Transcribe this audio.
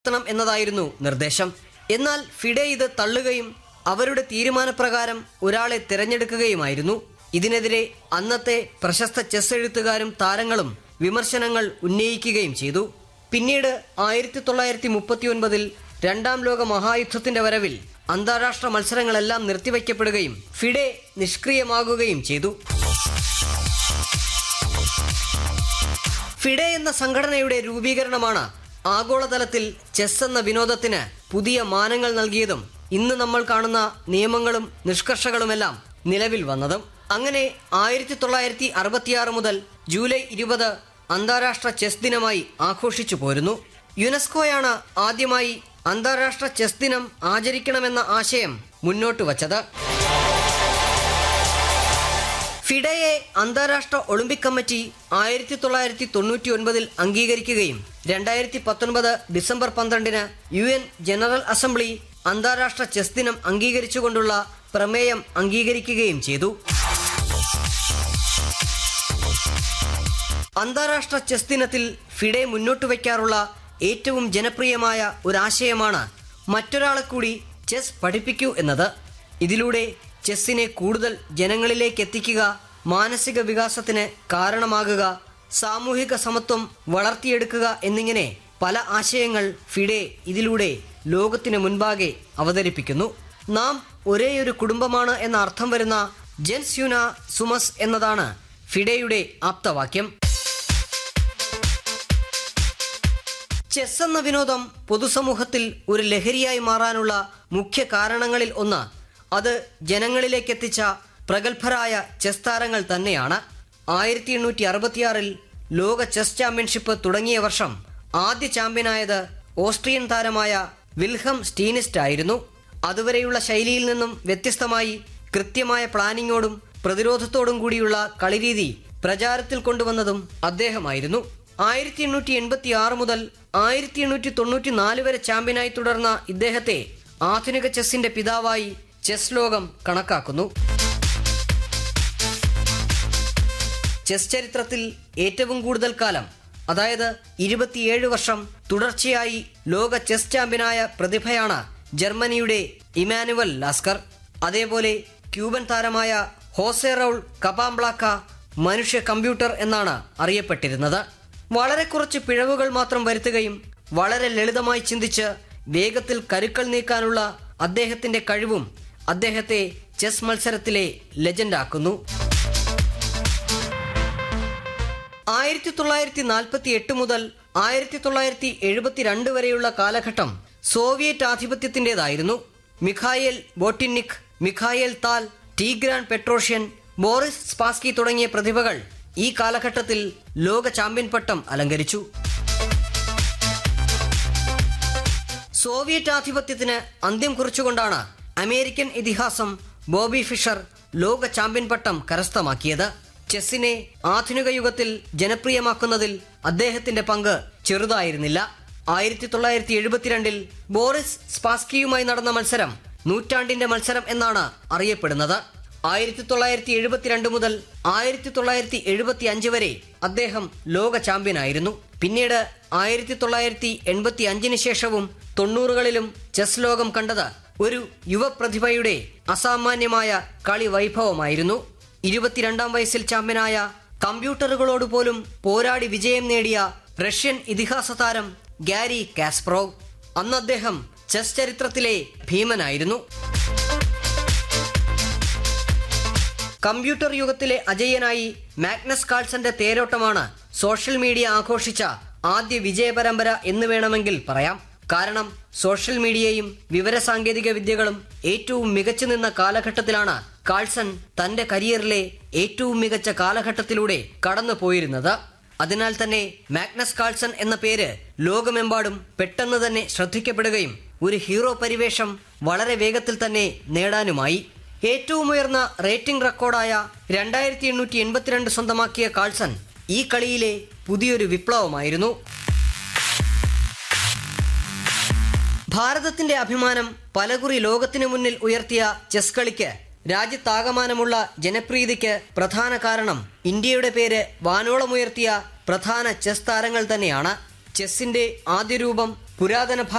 നടത്തണം എന്നതായിരുന്നു നിർദ്ദേശം എന്നാൽ ഫിഡെ ഇത് തള്ളുകയും അവരുടെ തീരുമാനപ്രകാരം ഒരാളെ തിരഞ്ഞെടുക്കുകയുമായിരുന്നു ഇതിനെതിരെ അന്നത്തെ പ്രശസ്ത ചെസ് എഴുത്തുകാരും താരങ്ങളും വിമർശനങ്ങൾ ഉന്നയിക്കുകയും ചെയ്തു പിന്നീട് ആയിരത്തി തൊള്ളായിരത്തി മുപ്പത്തിയൊൻപതിൽ രണ്ടാം ലോക മഹായുദ്ധത്തിന്റെ വരവിൽ അന്താരാഷ്ട്ര മത്സരങ്ങളെല്ലാം നിർത്തിവയ്ക്കപ്പെടുകയും ഫിഡെ നിഷ്ക്രിയമാകുകയും ചെയ്തു ഫിഡെ എന്ന സംഘടനയുടെ രൂപീകരണമാണ് ആഗോളതലത്തിൽ ചെസ് എന്ന വിനോദത്തിന് പുതിയ മാനങ്ങൾ നൽകിയതും ഇന്ന് നമ്മൾ കാണുന്ന നിയമങ്ങളും നിഷ്കർഷകളുമെല്ലാം നിലവിൽ വന്നതും അങ്ങനെ ആയിരത്തി തൊള്ളായിരത്തി അറുപത്തിയാറ് മുതൽ ജൂലൈ ഇരുപത് അന്താരാഷ്ട്ര ചെസ് ദിനമായി ആഘോഷിച്ചു പോരുന്നു യുനെസ്കോയാണ് ആദ്യമായി അന്താരാഷ്ട്ര ചെസ് ദിനം ആചരിക്കണമെന്ന ആശയം മുന്നോട്ട് വച്ചത് ഫിഡയെ അന്താരാഷ്ട്ര ഒളിമ്പിക് കമ്മിറ്റി ആയിരത്തി തൊള്ളായിരത്തി തൊണ്ണൂറ്റി ഒൻപതിൽ അംഗീകരിക്കുകയും രണ്ടായിരത്തി പത്തൊൻപത് ഡിസംബർ പന്ത്രണ്ടിന് യു എൻ ജനറൽ അസംബ്ലി അന്താരാഷ്ട്ര ചെസ് ദിനം അംഗീകരിച്ചുകൊണ്ടുള്ള പ്രമേയം അംഗീകരിക്കുകയും ചെയ്തു അന്താരാഷ്ട്ര ചെസ് ദിനത്തിൽ ഫിഡെ മുന്നോട്ട് വയ്ക്കാറുള്ള ഏറ്റവും ജനപ്രിയമായ ഒരാശയമാണ് മറ്റൊരാളെ കൂടി ചെസ് പഠിപ്പിക്കൂ എന്നത് ഇതിലൂടെ ചെസ്സിനെ കൂടുതൽ ജനങ്ങളിലേക്ക് എത്തിക്കുക മാനസിക വികാസത്തിന് കാരണമാകുക സാമൂഹിക സമത്വം വളർത്തിയെടുക്കുക എന്നിങ്ങനെ പല ആശയങ്ങൾ ഫിഡെ ഇതിലൂടെ ലോകത്തിന് മുൻപാകെ അവതരിപ്പിക്കുന്നു നാം ഒരേയൊരു കുടുംബമാണ് എന്ന അർത്ഥം വരുന്ന ജെൻസ്യുന സുമസ് എന്നതാണ് ഫിഡെയുടെ ആപ്തവാക്യം ചെസ് എന്ന വിനോദം പൊതുസമൂഹത്തിൽ ഒരു ലഹരിയായി മാറാനുള്ള മുഖ്യ കാരണങ്ങളിൽ ഒന്ന് അത് ജനങ്ങളിലേക്ക് എത്തിച്ച പ്രഗത്ഭരായ ചെസ് താരങ്ങൾ തന്നെയാണ് ആയിരത്തി എണ്ണൂറ്റി അറുപത്തിയാറിൽ ലോക ചെസ് ചാമ്പ്യൻഷിപ്പ് തുടങ്ങിയ വർഷം ആദ്യ ചാമ്പ്യനായത് ഓസ്ട്രിയൻ താരമായ വിൽഹം സ്റ്റീനിസ്റ്റ് ആയിരുന്നു അതുവരെയുള്ള ശൈലിയിൽ നിന്നും വ്യത്യസ്തമായി കൃത്യമായ പ്ലാനിങ്ങോടും പ്രതിരോധത്തോടും കൂടിയുള്ള കളിരീതി പ്രചാരത്തിൽ കൊണ്ടുവന്നതും അദ്ദേഹമായിരുന്നു ആയിരത്തി എണ്ണൂറ്റി എൺപത്തി ആറ് മുതൽ ആയിരത്തി എണ്ണൂറ്റി തൊണ്ണൂറ്റി നാല് വരെ ചാമ്പ്യനായി തുടർന്ന ഇദ്ദേഹത്തെ ആധുനിക ചെസ്സിന്റെ പിതാവായി ചെസ് ലോകം കണക്കാക്കുന്നു ചെസ് ചരിത്രത്തിൽ ഏറ്റവും കൂടുതൽ കാലം അതായത് ഇരുപത്തിയേഴ് വർഷം തുടർച്ചയായി ലോക ചെസ് ചാമ്പ്യനായ പ്രതിഭയാണ് ജർമ്മനിയുടെ ഇമാനുവൽ ലാസ്കർ അതേപോലെ ക്യൂബൻ താരമായ ഹോസെ റൗൾ കപാംബ്ലാക്ക മനുഷ്യ കമ്പ്യൂട്ടർ എന്നാണ് അറിയപ്പെട്ടിരുന്നത് വളരെ കുറച്ച് പിഴവുകൾ മാത്രം വരുത്തുകയും വളരെ ലളിതമായി ചിന്തിച്ച് വേഗത്തിൽ കരുക്കൾ നീക്കാനുള്ള അദ്ദേഹത്തിന്റെ കഴിവും അദ്ദേഹത്തെ ചെസ് മത്സരത്തിലെ ലെജൻഡാക്കുന്നു ആയിരത്തി തൊള്ളായിരത്തി നാൽപ്പത്തി എട്ട് മുതൽ ആയിരത്തി തൊള്ളായിരത്തി എഴുപത്തിരണ്ട് വരെയുള്ള കാലഘട്ടം സോവിയറ്റ് ആധിപത്യത്തിന്റേതായിരുന്നു Mikhail Botvinnik Mikhail Tal Tigran പെട്രോഷ്യൻ Boris Spassky തുടങ്ങിയ പ്രതിഭകൾ ഈ കാലഘട്ടത്തിൽ ലോക ചാമ്പ്യൻ പട്ടം അലങ്കരിച്ചു സോവിയറ്റ് ആധിപത്യത്തിന് അന്ത്യം കുറിച്ചുകൊണ്ടാണ് അമേരിക്കൻ ഇതിഹാസം ബോബി ഫിഷർ ലോക ചാമ്പ്യൻ പട്ടം കരസ്ഥമാക്കിയത് ചെസ്സിനെ ആധുനിക യുഗത്തിൽ ജനപ്രിയമാക്കുന്നതിൽ അദ്ദേഹത്തിന്റെ പങ്ക് ചെറുതായിരുന്നില്ല ആയിരത്തി തൊള്ളായിരത്തി എഴുപത്തിരണ്ടിൽ ബോറിസ് സ്പാസ്കിയുമായി നടന്ന മത്സരം നൂറ്റാണ്ടിന്റെ മത്സരം എന്നാണ് അറിയപ്പെടുന്നത് ആയിരത്തി തൊള്ളായിരത്തി എഴുപത്തിരണ്ട് മുതൽ ആയിരത്തി തൊള്ളായിരത്തി എഴുപത്തി അഞ്ച് വരെ അദ്ദേഹം ലോക ചാമ്പ്യനായിരുന്നു പിന്നീട് ആയിരത്തി തൊള്ളായിരത്തി എൺപത്തി അഞ്ചിന് ശേഷവും തൊണ്ണൂറുകളിലും ചെസ് ലോകം കണ്ടത് ഒരു യുവപ്രതിഭയുടെ അസാമാന്യമായ കളി വൈഭവമായിരുന്നു ഇരുപത്തിരണ്ടാം വയസ്സിൽ ചാമ്പ്യനായ കമ്പ്യൂട്ടറുകളോട് പോലും പോരാടി വിജയം നേടിയ റഷ്യൻ ഇതിഹാസ താരം ഗാരി കാസ്പ്രോവ് അന്ന് അദ്ദേഹം ചെസ് ചരിത്രത്തിലെ ഭീമനായിരുന്നു കമ്പ്യൂട്ടർ യുഗത്തിലെ അജയ്യനായി മാഗ്നസ് കാൾസന്റെ തേരോട്ടമാണ് സോഷ്യൽ മീഡിയ ആഘോഷിച്ച ആദ്യ വിജയ പരമ്പര എന്ന് വേണമെങ്കിൽ പറയാം കാരണം സോഷ്യൽ മീഡിയയും വിവരസാങ്കേതിക വിദ്യകളും ഏറ്റവും മികച്ചു നിന്ന കാലഘട്ടത്തിലാണ് കാൾസൺ തന്റെ കരിയറിലെ ഏറ്റവും മികച്ച കാലഘട്ടത്തിലൂടെ കടന്നു പോയിരുന്നത് അതിനാൽ തന്നെ മാഗ്നസ് കാൾസൺ എന്ന പേര് ലോകമെമ്പാടും പെട്ടെന്ന് തന്നെ ശ്രദ്ധിക്കപ്പെടുകയും ഒരു ഹീറോ പരിവേഷം വളരെ വേഗത്തിൽ തന്നെ നേടാനുമായി ഏറ്റവും ഉയർന്ന റേറ്റിംഗ് റെക്കോർഡായ രണ്ടായിരത്തി എണ്ണൂറ്റി എൺപത്തിരണ്ട് സ്വന്തമാക്കിയ കാൾസൺ ഈ കളിയിലെ പുതിയൊരു വിപ്ലവമായിരുന്നു ഭാരതത്തിന്റെ അഭിമാനം പലകുറി ലോകത്തിനു മുന്നിൽ ഉയർത്തിയ ചെസ് കളിക്ക് രാജ്യത്താകമാനമുള്ള ജനപ്രീതിക്ക് പ്രധാന കാരണം ഇന്ത്യയുടെ പേര് വാനോളമുയർത്തിയ പ്രധാന ചെസ് താരങ്ങൾ തന്നെയാണ് ചെസ്സിന്റെ ആദ്യ രൂപം പുരാതന ഭാ-